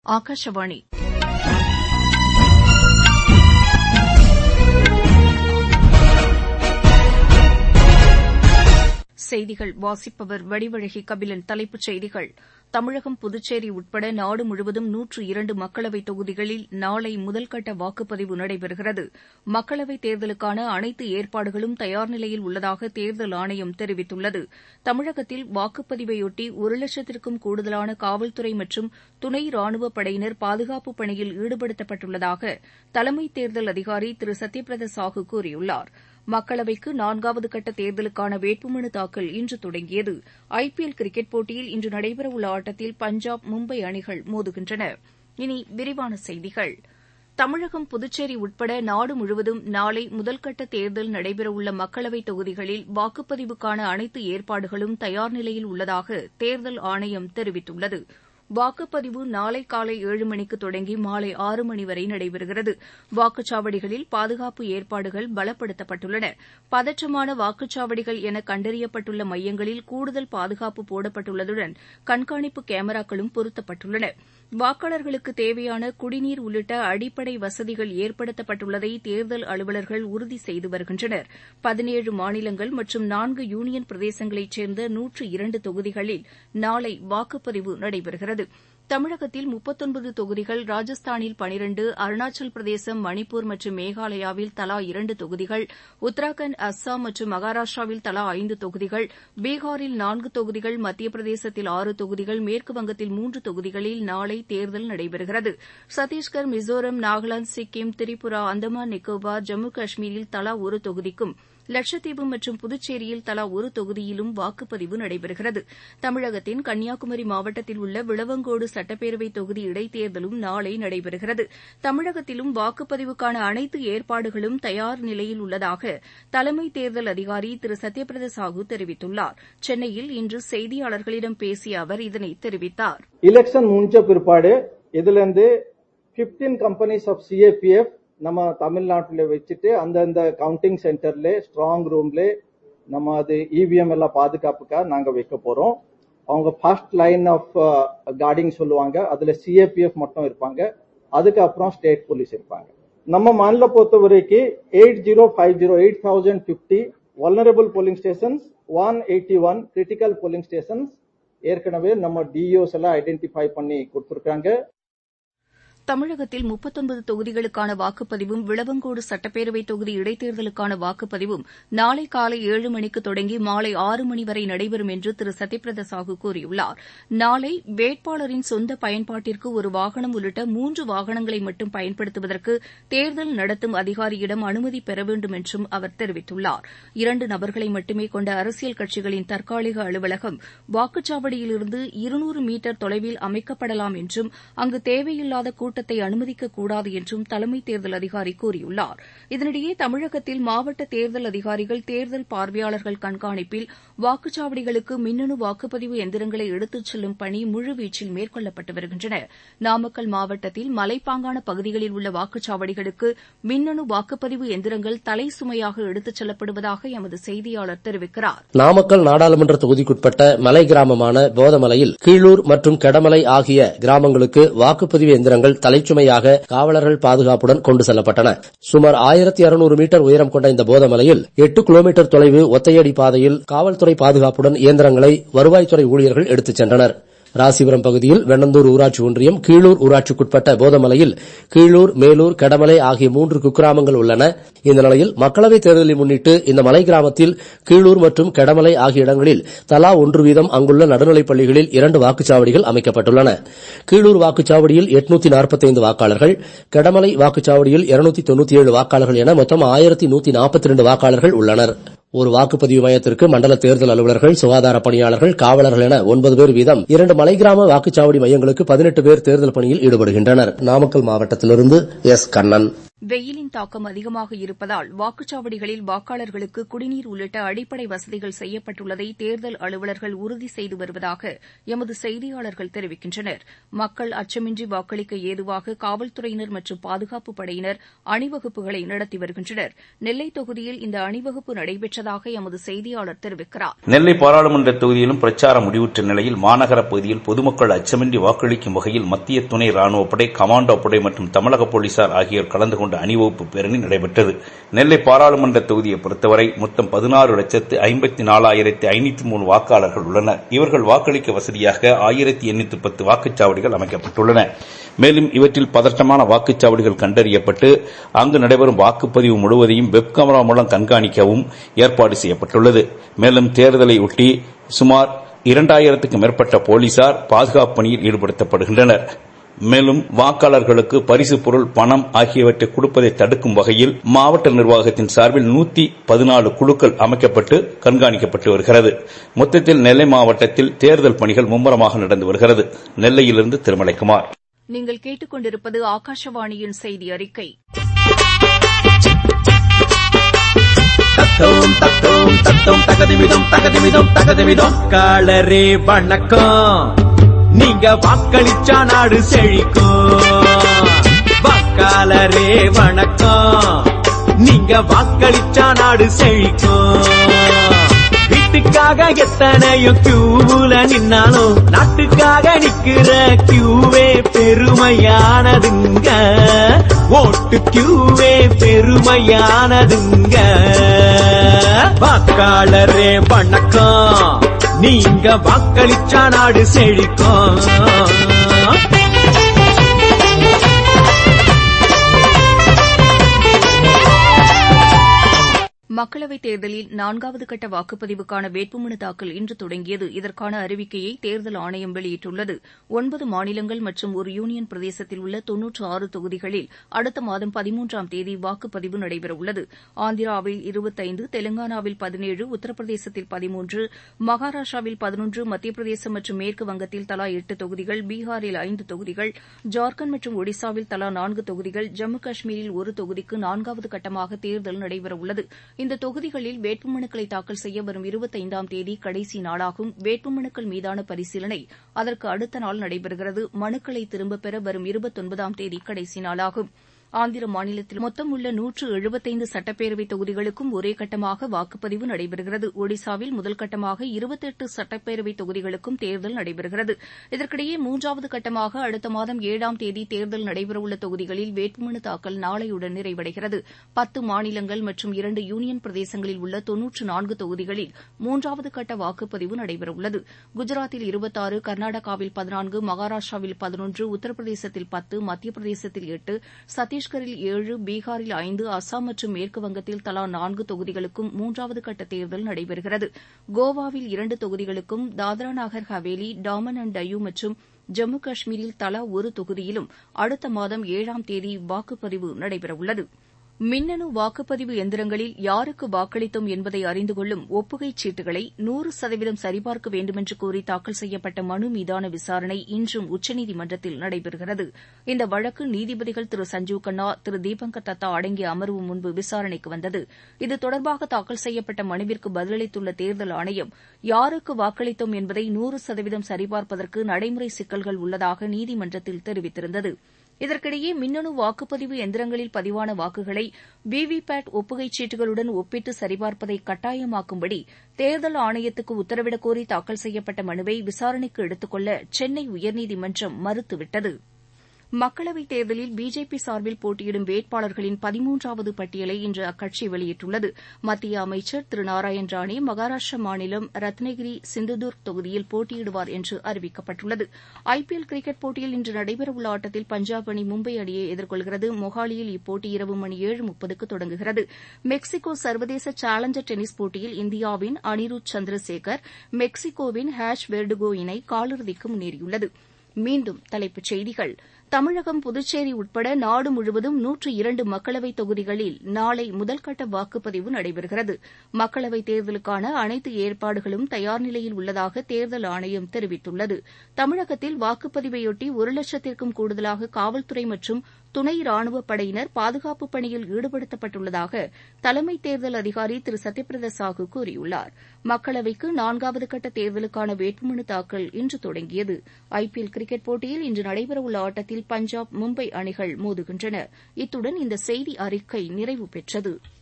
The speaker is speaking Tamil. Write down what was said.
ஆகாஷவாணி செய்திகள் வாசிப்பவர் வடிவழகி கபிலன் தலைப்புச் செய்திகள் தமிழகம் புதுச்சேரி உட்பட நாடு முழுவதும் நூற்று இரண்டு மக்களவைத் தொகுதிகளில் நாளை முதல்கட்ட வாக்குப்பதிவு நடைபெறுகிறது மக்களவைத் தேர்தலுக்கான அனைத்து ஏற்பாடுகளும் தயார் நிலையில் உள்ளதாக தேர்தல் ஆணையம் தெரிவித்துள்ளது தமிழகத்தில் வாக்குப்பதிவையொட்டி ஒரு லட்சத்திற்கும் கூடுதலான காவல்துறை மற்றும் துணை ராணுவப் படையினர் பாதுகாப்புப் பணியில் ஈடுபடுத்தப்பட்டுள்ளதாக தலைமை தேர்தல் அதிகாரி திரு சத்யபிரத சாஹூ கூறியுள்ளார் மக்களவைக்கு நான்காவது கட்ட தேர்தலுக்கான வேட்புமனு தாக்கல் இன்று தொடங்கியது ஐபிஎல் கிரிக்கெட் போட்டியில் இன்று நடைபெறவுள்ள ஆட்டத்தில் பஞ்சாப் மும்பை அணிகள் மோதுகின்றன இனி விரிவான செய்திகள் தமிழகம் புதுச்சேரி உட்பட நாடு முழுவதும் நாளை முதல்கட்ட தேர்தல் நடைபெறவுள்ள மக்களவைத் தொகுதிகளில் வாக்குப்பதிவுக்கான அனைத்து ஏற்பாடுகளும் தயார் நிலையில் உள்ளதாக தேர்தல் ஆணையம் தெரிவித்துள்ளது வாக்குப்பதிவு நாளை காலை ஏழு மணிக்கு தொடங்கி மாலை ஆறு மணி வரை நடைபெறுகிறது வாக்குச்சாவடிகளில் பாதுகாப்பு ஏற்பாடுகள் பலப்படுத்தப்பட்டுள்ளன பதற்றமான வாக்குச்சாவடிகள் என கண்டறியப்பட்டுள்ள மையங்களில் கூடுதல் பாதுகாப்பு போடப்பட்டுள்ளதுடன் கண்காணிப்பு கேமராக்களும் பொருத்தப்பட்டுள்ளன வாக்காளர்களுக்கு தேவையான குடிநீர் உள்ளிட்ட அடிப்படை வசதிகள் ஏற்படுத்தப்பட்டுள்ளதை தேர்தல் அலுவலர்கள் உறுதி செய்து வருகின்றனர் பதினேழு மாநிலங்கள் மற்றும் நான்கு யூனியன் பிரதேசங்களைச் சேர்ந்த நூற்று இரண்டு தொகுதிகளில் நாளை வாக்குப்பதிவு நடைபெறுகிறது தமிழகத்தில் முப்பத்தொன்பது தொகுதிகள் ராஜஸ்தானில் பனிரண்டு அருணாச்சல் பிரதேசம் மணிப்பூர் மற்றும் மேகாலயாவில் தலா இரண்டு தொகுதிகள் உத்தராகண்ட் அஸ்ஸாம் மற்றும் மகாராஷ்டிராவில் தலா ஐந்து தொகுதிகள் பீகாரில் நான்கு தொகுதிகள் மத்திய பிரதேசத்தில் ஆறு தொகுதிகள் மேற்குவங்கத்தில் மூன்று தொகுதிகளில் நாளை தேர்தல் நடைபெறுகிறது சத்தீஸ்கர் மிசோரம் நாகாலாந்து சிக்கிம் திரிபுரா அந்தமான் நிக்கோபார் ஜம்மு காஷ்மீரில் தலா ஒரு தொகுதிக்கும் லட்சத்தீவு மற்றும் புதுச்சேரியில் தலா ஒரு தொகுதியிலும் வாக்குப்பதிவு நடைபெறுகிறது தமிழகத்தின் கன்னியாகுமரி மாவட்டத்தில் உள்ள விளவங்கோடு சட்டப்பேரவை தொகுதி இடைத்தேர்தலும் நாளை நடைபெறுகிறது தமிழகத்திலும் வாக்குப்பதிவுக்கான அனைத்து ஏற்பாடுகளும் தயார் நிலையில் உள்ளதாக தலைமை தேர்தல் அதிகாரி திரு சத்யபிரத சாஹூ தெரிவித்துள்ளார் சென்னையில் இன்று செய்தியாளர்களிடம் பேசிய அவர் இதனை தெரிவித்தார் எலெக்ஷன் முடிஞ்ச பிற்பாடு இதுல இருந்து பிப்டீன் கம்பெனிஸ் ஆஃப் சிஏபிஎஃப் நம்ம தமிழ்நாட்டில் வச்சுட்டு அந்தந்த கவுண்டிங் சென்டர்ல ஸ்ட்ராங் ரூம்ல நம்ம அது இவிஎம் எல்லாம் பாதுகாப்புக்காக நாங்க வைக்க போறோம் அவங்க ஃபர்ஸ்ட் லைன் ஆஃப் கார்டிங் சொல்லுவாங்க அதுல சிஏபிஎஃப் மட்டும் இருப்பாங்க அதுக்கப்புறம் ஸ்டேட் போலீஸ் இருப்பாங்க நம்ம மாநில பொறுத்த வரைக்கும் eight zero five zero eight thousand fifty vulnerable polling stations one eighty one critical polling stations ஏற்கனவே நம்ம டிஓஸ் எல்லாம் ஐடென்டிஃபை பண்ணி கொடுத்துருக்காங்க தமிழகத்தில் முப்பத்தொன்பது தொகுதிகளுக்கான வாக்குப்பதிவும் விளவங்கோடு சட்டப்பேரவை தொகுதி இடைத்தேர்தலுக்கான வாக்குப்பதிவும் நாளை காலை ஏழு மணிக்கு தொடங்கி மாலை ஆறு மணி வரை நடைபெறும் என்று திரு சத்யபிரத சாஹூ கூறியுள்ளார் நாளை வேட்பாளரின் சொந்த பயன்பாட்டிற்கு ஒரு வாகனம் உள்ளிட்ட மூன்று வாகனங்களை மட்டும் பயன்படுத்துவதற்கு தேர்தல் நடத்தும் அதிகாரியிடம் அனுமதி பெற வேண்டும் என்றும் அவர் தெரிவித்துள்ளார் இரண்டு நபர்களை மட்டுமே கொண்ட அரசியல் கட்சிகளின் தற்காலிக அலுவலகம் வாக்குச்சாவடியிலிருந்து இருநூறு மீட்டர் தொலைவில் அமைக்கப்படலாம் என்றும் அங்கு தேவையில்லாத கூட்டத்தை அனுமதிக்கக்கூடாது என்றும் தலைமை தேர்தல் அதிகாரி கூறியுள்ளார் இதனிடையே தமிழகத்தில் மாவட்ட தேர்தல் அதிகாரிகள் தேர்தல் பார்வையாளர்கள் கண்காணிப்பில் வாக்குச்சாவடிகளுக்கு மின்னணு வாக்குப்பதிவு எந்திரங்களை எடுத்துச் செல்லும் பணி முழுவீச்சில் மேற்கொள்ளப்பட்டு வருகின்றன நாமக்கல் மாவட்டத்தில் மலைப்பாங்கான பகுதிகளில் உள்ள வாக்குச்சாவடிகளுக்கு மின்னணு வாக்குப்பதிவு எந்திரங்கள் தலை சுமையாக எடுத்துச் செல்லப்படுவதாக எமது செய்தியாளர் தெரிவிக்கிறார் நாமக்கல் நாடாளுமன்ற தொகுதிக்குட்பட்ட மலை கிராமமான போதமலையில் கீழூர் மற்றும் கெடமலை ஆகிய கிராமங்களுக்கு வாக்குப்பதிவு எந்திரங்கள் தலைச்சுமையாக காவலர்கள் பாதுகாப்புடன் கொண்டு செல்லப்பட்டன சுமார் ஆயிரத்தி அறுநூறு மீட்டர் உயரம் கொண்ட இந்த போதமலையில் எட்டு கிலோமீட்டர் தொலைவு ஒத்தையடி பாதையில் காவல்துறை பாதுகாப்புடன் இயந்திரங்களை வருவாய்த்துறை ஊழியர்கள் எடுத்துச் சென்றனர் ராசிபுரம் பகுதியில் வெண்ணந்தூர் ஊராட்சி ஒன்றியம் கீழூர் ஊராட்சிக்குட்பட்ட போதமலையில் கீழூர் மேலூர் கடமலை ஆகிய மூன்று குக்கிராமங்கள் உள்ளன இந்த நிலையில் மக்களவைத் தேர்தலை முன்னிட்டு இந்த மலை கிராமத்தில் கீழூர் மற்றும் கெடமலை ஆகிய இடங்களில் தலா ஒன்று வீதம் அங்குள்ள நடுநிலைப் பள்ளிகளில் இரண்டு வாக்குச்சாவடிகள் அமைக்கப்பட்டுள்ளன கீழூர் வாக்குச்சாவடியில் எட்நூத்தி நாற்பத்தைந்து வாக்காளர்கள் கெடமலை வாக்குச்சாவடியில் இருநூத்தி தொண்ணூத்தி ஏழு வாக்காளர்கள் என மொத்தம் ஆயிரத்தி நூத்தி நாற்பத்தி இரண்டு வாக்காளர்கள் உள்ளனர் ஒரு வாக்குப்பதிவு மையத்திற்கு மண்டல தேர்தல் அலுவலர்கள் சுகாதார பணியாளர்கள் காவலர்கள் என ஒன்பது பேர் வீதம் இரண்டு மலை கிராம வாக்குச்சாவடி மையங்களுக்கு பதினெட்டு பேர் தேர்தல் பணியில் ஈடுபடுகின்றனர் நாமக்கல் மாவட்டத்திலிருந்து எஸ் கண்ணன் வெயிலின் தாக்கம் அதிகமாக இருப்பதால் வாக்குச்சாவடிகளில் வாக்காளர்களுக்கு குடிநீர் உள்ளிட்ட அடிப்படை வசதிகள் செய்யப்பட்டுள்ளதை தேர்தல் அலுவலர்கள் உறுதி செய்து வருவதாக எமது செய்தியாளர்கள் தெரிவிக்கின்றனர் மக்கள் அச்சமின்றி வாக்களிக்க ஏதுவாக காவல்துறையினர் மற்றும் பாதுகாப்பு படையினர் அணிவகுப்புகளை நடத்தி வருகின்றனர் நெல்லை தொகுதியில் இந்த அணிவகுப்பு நடைபெற்றதாக எமது செய்தியாளர் தெரிவிக்கிறார் நெல்லை பாராளுமன்ற தொகுதியிலும் பிரச்சாரம் முடிவுற்ற நிலையில் மாநகர பகுதியில் பொதுமக்கள் அச்சமின்றி வாக்களிக்கும் வகையில் மத்திய துணை ராணுவப்படை கமாண்டோ படை மற்றும் தமிழக போலீசார் ஆகியோர் கலந்து கொண்ட அணிவகுப்பு பேரணி நடைபெற்றது நெல்லை பாராளுமன்ற தொகுதியை பொறுத்தவரை மொத்தம் பதினாறு லட்சத்து ஐம்பத்தி நாலாயிரத்தி ஐநூத்தி மூணு வாக்காளர்கள் உள்ளனர் இவர்கள் வாக்களிக்க வசதியாக ஆயிரத்தி எண்ணூத்தி பத்து வாக்குச்சாவடிகள் அமைக்கப்பட்டுள்ளன மேலும் இவற்றில் பதற்றமான வாக்குச்சாவடிகள் கண்டறியப்பட்டு அங்கு நடைபெறும் வாக்குப்பதிவு முழுவதையும் வெப் கேமரா மூலம் கண்காணிக்கவும் ஏற்பாடு செய்யப்பட்டுள்ளது மேலும் தேர்தலை ஒட்டி சுமார் இரண்டாயிரத்துக்கும் மேற்பட்ட போலீசார் பாதுகாப்பு பணியில் ஈடுபடுத்தப்படுகின்றனர் மேலும் வாக்காளர்களுக்கு பரிசு பொருள் பணம் ஆகியவற்றை கொடுப்பதை தடுக்கும் வகையில் மாவட்ட நிர்வாகத்தின் சார்பில் நூத்தி பதினாலு குழுக்கள் அமைக்கப்பட்டு கண்காணிக்கப்பட்டு வருகிறது மொத்தத்தில் நெல்லை மாவட்டத்தில் தேர்தல் பணிகள் மும்முரமாக நடந்து வருகிறது நெல்லையிலிருந்து திருமலைக்குமார் நீங்கள் கேட்டுக்கொண்டிருப்பது ஆகாஷவாணியின் செய்தி அறிக்கை தத்தோம் தத்தோம் தத்தோம் தகதிமிதம் தகதிமிதம் தகதிமிதம் காலரே வணக்கம் நீங்க வாக்களிச்சா நாடு செழிக்கும் வாக்காளரே வணக்கம் நீங்க வாக்களிச்சா நாடு செழிக்கும் வீட்டுக்காக எத்தனையோ கியூல நின்னாலும் நாட்டுக்காக நிக்கிற கியூவே பெருமையானதுங்க ஓட்டு கியூவே பெருமையானதுங்க வாக்காளரே வணக்கம் நீங்க வாக்களிச்சா நாடு செழிக்கும் மக்களவைத் தேர்தலில் நான்காவது கட்ட வாக்குப்பதிவுக்கான வேட்புமனு தாக்கல் இன்று தொடங்கியது இதற்கான அறிவிக்கையை தேர்தல் ஆணையம் வெளியிட்டுள்ளது ஒன்பது மாநிலங்கள் மற்றும் ஒரு யூனியன் பிரதேசத்தில் உள்ள தொன்னூற்று ஆறு தொகுதிகளில் அடுத்த மாதம் பதிமூன்றாம் தேதி வாக்குப்பதிவு நடைபெறவுள்ளது ஆந்திராவில் இருபத்தைந்து தெலங்கானாவில் பதினேழு உத்தரப்பிரதேசத்தில் பதிமூன்று மகாராஷ்டிராவில் பதினொன்று மத்திய பிரதேசம் மற்றும் மேற்கு வங்கத்தில் தலா எட்டு தொகுதிகள் பீகாரில் ஐந்து தொகுதிகள் ஜார்க்கண்ட் மற்றும் ஒடிசாவில் தலா நான்கு தொகுதிகள் ஜம்மு காஷ்மீரில் ஒரு தொகுதிக்கு நான்காவது கட்டமாக தேர்தல் நடைபெறவுள்ளது இந்த தொகுதிகளில் வேட்புமனுக்களை தாக்கல் செய்ய வரும் இருபத்தைந்தாம் தேதி கடைசி நாளாகும் வேட்புமனுக்கள் மீதான பரிசீலனை அதற்கு அடுத்த நாள் நடைபெறுகிறது மனுக்களை திரும்பப் பெற வரும் இருபத்தொன்பதாம் தேதி கடைசி நாளாகும் ஆந்திர மாநிலத்தில் மொத்தம் உள்ள நூற்று எழுபத்தைந்து சட்டப்பேரவைத் தொகுதிகளுக்கும் ஒரே கட்டமாக வாக்குப்பதிவு நடைபெறுகிறது ஒடிசாவில் முதல் கட்டமாக இருபத்தெட்டு சட்டப்பேரவைத் தொகுதிகளுக்கும் தேர்தல் நடைபெறுகிறது இதற்கிடையே மூன்றாவது கட்டமாக அடுத்த மாதம் ஏழாம் தேதி தேர்தல் நடைபெறவுள்ள தொகுதிகளில் வேட்புமனு தாக்கல் நாளையுடன் நிறைவடைகிறது பத்து மாநிலங்கள் மற்றும் இரண்டு யூனியன் பிரதேசங்களில் உள்ள தொன்னூற்று நான்கு தொகுதிகளில் மூன்றாவது கட்ட வாக்குப்பதிவு நடைபெறவுள்ளது குஜராத்தில் இருபத்தாறு கர்நாடகாவில் பதினான்கு மகாராஷ்டிராவில் பதினொன்று உத்தரப்பிரதேசத்தில் பத்து மத்திய பிரதேசத்தில் எட்டு சத்தீஸ்கரில் ஏழு பீகாரில் ஐந்து அஸ்ஸாம் மற்றும் மேற்கு வங்கத்தில் தலா நான்கு தொகுதிகளுக்கும் மூன்றாவது கட்ட தேர்தல் நடைபெறுகிறது கோவாவில் இரண்டு தொகுதிகளுக்கும் தாத்ரா நாகர் ஹவேலி டாமன் அண்ட் டையூ மற்றும் ஜம்மு காஷ்மீரில் தலா ஒரு தொகுதியிலும் அடுத்த மாதம் ஏழாம் தேதி வாக்குப்பதிவு நடைபெறவுள்ளது மின்னணு வாக்குப்பதிவு எந்திரங்களில் யாருக்கு வாக்களித்தோம் என்பதை அறிந்து கொள்ளும் ஒப்புகைச் சீட்டுகளை நூறு சதவீதம் சரிபார்க்க வேண்டுமென்று கோரி தாக்கல் செய்யப்பட்ட மனு மீதான விசாரணை இன்றும் உச்சநீதிமன்றத்தில் நடைபெறுகிறது இந்த வழக்கு நீதிபதிகள் திரு சஞ்சீவ் கண்ணா திரு தீபங்கர் தத்தா அடங்கிய அமர்வு முன்பு விசாரணைக்கு வந்தது இது தொடர்பாக தாக்கல் செய்யப்பட்ட மனுவிற்கு பதிலளித்துள்ள தேர்தல் ஆணையம் யாருக்கு வாக்களித்தோம் என்பதை நூறு சதவீதம் சரிபார்ப்பதற்கு நடைமுறை சிக்கல்கள் உள்ளதாக நீதிமன்றத்தில் தெரிவித்திருந்தது இதற்கிடையே மின்னணு வாக்குப்பதிவு எந்திரங்களில் பதிவான வாக்குகளை விவிபேட் ஒப்புகைச் சீட்டுகளுடன் ஒப்பிட்டு சரிபார்ப்பதை கட்டாயமாக்கும்படி தேர்தல் ஆணையத்துக்கு உத்தரவிடக் கோரி தாக்கல் செய்யப்பட்ட மனுவை விசாரணைக்கு எடுத்துக் கொள்ள சென்னை உயர்நீதிமன்றம் மறுத்துவிட்டது மக்களவைத் தேர்தலில் பிஜேபி சார்பில் போட்டியிடும் வேட்பாளர்களின் பதிமூன்றாவது பட்டியலை இன்று அக்கட்சி வெளியிட்டுள்ளது மத்திய அமைச்சர் திரு நாராயண் ராணே மகாராஷ்டிரா மாநிலம் ரத்னகிரி சிந்துதுர்க் தொகுதியில் போட்டியிடுவார் என்று அறிவிக்கப்பட்டுள்ளது ஐபிஎல் கிரிக்கெட் போட்டியில் இன்று நடைபெறவுள்ள ஆட்டத்தில் பஞ்சாப் அணி மும்பை அணியை எதிர்கொள்கிறது மொஹாலியில் இப்போட்டி இரவு மணி ஏழு முப்பதுக்கு தொடங்குகிறது மெக்சிகோ சர்வதேச சேலஞ்சர் டென்னிஸ் போட்டியில் இந்தியாவின் அனிருத் சந்திரசேகர் மெக்சிகோவின் ஹேஷ் வெர்டுகோ இணை காலிறுதிக்கு முன்னேறியுள்ளது மீண்டும் தலைப்புச் செய்திகள் தமிழகம் புதுச்சேரி உட்பட நாடு முழுவதும் நூற்று இரண்டு மக்களவைத் தொகுதிகளில் நாளை முதல்கட்ட வாக்குப்பதிவு நடைபெறுகிறது மக்களவைத் தேர்தலுக்கான அனைத்து ஏற்பாடுகளும் தயார் நிலையில் உள்ளதாக தேர்தல் ஆணையம் தெரிவித்துள்ளது தமிழகத்தில் வாக்குப்பதிவையொட்டி ஒரு லட்சத்திற்கும் கூடுதலாக காவல்துறை மற்றும் துணை ராணுவப் படையினர் பாதுகாப்புப் பணியில் ஈடுபடுத்தப்பட்டுள்ளதாக தலைமை தேர்தல் அதிகாரி திரு சத்யபிரதா சாஹூ கூறியுள்ளார் மக்களவைக்கு நான்காவது கட்ட தேர்தலுக்கான வேட்புமனு தாக்கல் இன்று தொடங்கியது ஐபிஎல் கிரிக்கெட் போட்டியில் இன்று நடைபெறவுள்ள ஆட்டத்தில் பஞ்சாப் மும்பை அணிகள் மோதுகின்றன இத்துடன் இந்த செய்தி அறிக்கை நிறைவு பெற்றது